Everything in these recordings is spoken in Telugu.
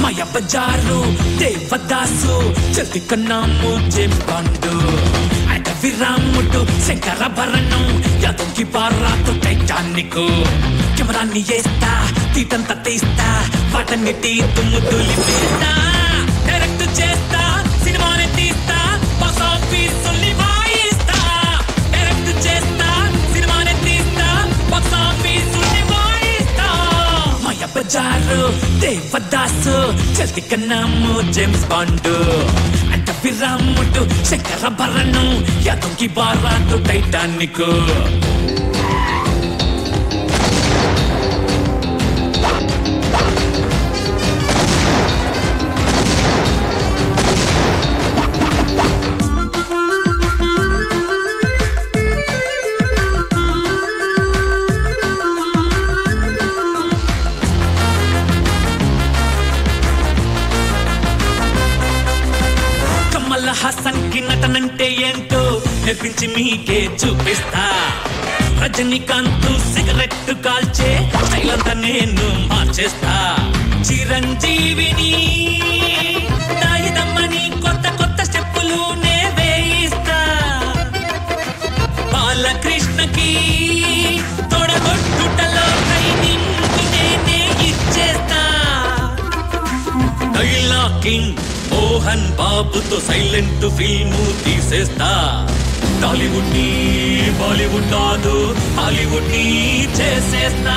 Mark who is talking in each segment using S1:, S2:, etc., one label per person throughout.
S1: మాయ బజారు దేవదాసు చల్తి కన్నాము జేంపాండు అడవి రాముడు శంకర భరణం యాదవ్కి పారాతో టైటానిక్ కెమెరాన్ని వేస్తా తీటంతా తీస్తా వాటన్నిటి తుమ్ము తులిపేస్తా డైరెక్ట్ చేస్తా సినిమాని తీస్తా బాక్స్ ఆఫీస్ వాయిస్తా డైరెక్ట్ చేస్తా సినిమాని తీస్తా బాక్స్ ఆఫీస్ వాయిస్తా మాయ బజారు దేవదాసు చల్తి కన్నాము జేమ్స్ బాండ్ అడవి రాముడు శంకర భరణం యాదవ్కి బారాతో టైటానిక్ కమల్ హాసన్ కి నటనంటే ఏంటో నేర్పించి మీకే చూపిస్తా రజనీకాంత్ సిగరెట్ కాల్చే స్టైల్ అంతా నేను మార్చేస్తా చిరంజీవిని దాయిదమ్మని కొత్త కొత్త స్టెప్పులు నే వేయిస్తా బాలకృష్ణకి తొడగొట్టుటలో ట్రైనింగ్ నేనే ఇచ్చేస్తా డైలాకింగ్ మోహన్ బాబుతో సైలెంట్ ఫిల్మ్ తీసేస్తా టాలీవుడ్ ని బాలీవుడ్ కాదు హాలీవుడ్ ని చేసేస్తా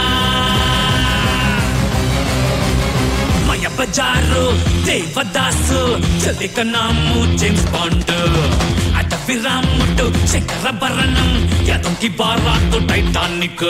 S1: మయ బజారు దేవదాసు చలి కన్నాము జేమ్స్ బాండ్ అటవి రాముడు శంకర భరణం యాదవ్కి బారాతో టైటానిక్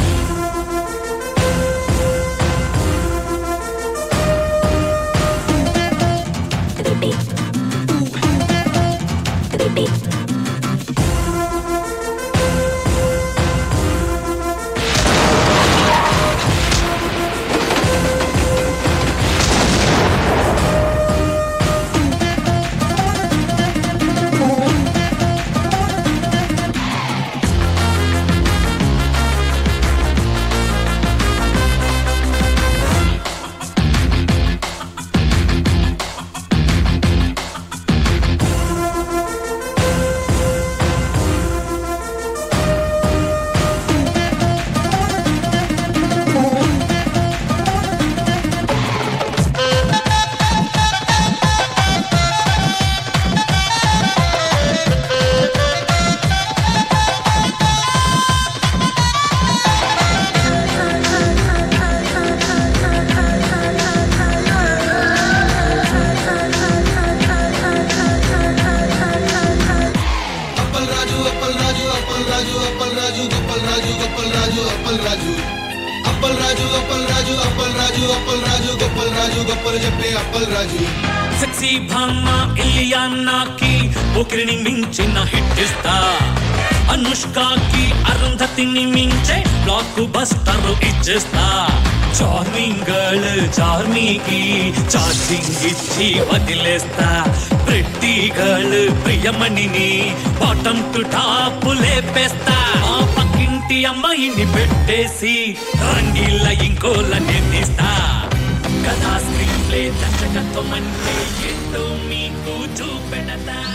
S2: అప్పల్ రాజు అప్పల్ రాజు అప్పల్ రాజు అప్పల్ రాజు గప్పల్ రాజు గప్పల్ రాజు అప్పల్ రాజు అప్పల్ రాజు అప్పల్ రాజు అప్పల్ రాజు అప్పల్ రాజు గప్పల్ రాజు గప్పలు చెప్పే అప్పల్ రాజు
S1: సెక్సీ భామ ఇలియానాకి ఒకరిని మించిన హిట్ ఇస్తా అనుష్కకి అరుంధతిని మించే బ్లాక్ బస్టర్ ఇచ్చేస్తా చార్మింగ్ గర్ల్ చార్మీకి చార్జింగ్ ఇచ్చి వదిలేస్తా ప్రెట్టి గర్ల్ ప్రియమణిని బాటమ్ టు టాప్ లేపేస్తా ఆ పక్కింటి అమ్మాయిని పెట్టేసి రంగీల ఇంకోల నిర్దిస్తా కథా స్క్రీన్ ప్లే దర్శకత్వం అంటే ఏంటో మీకు చూపెడతా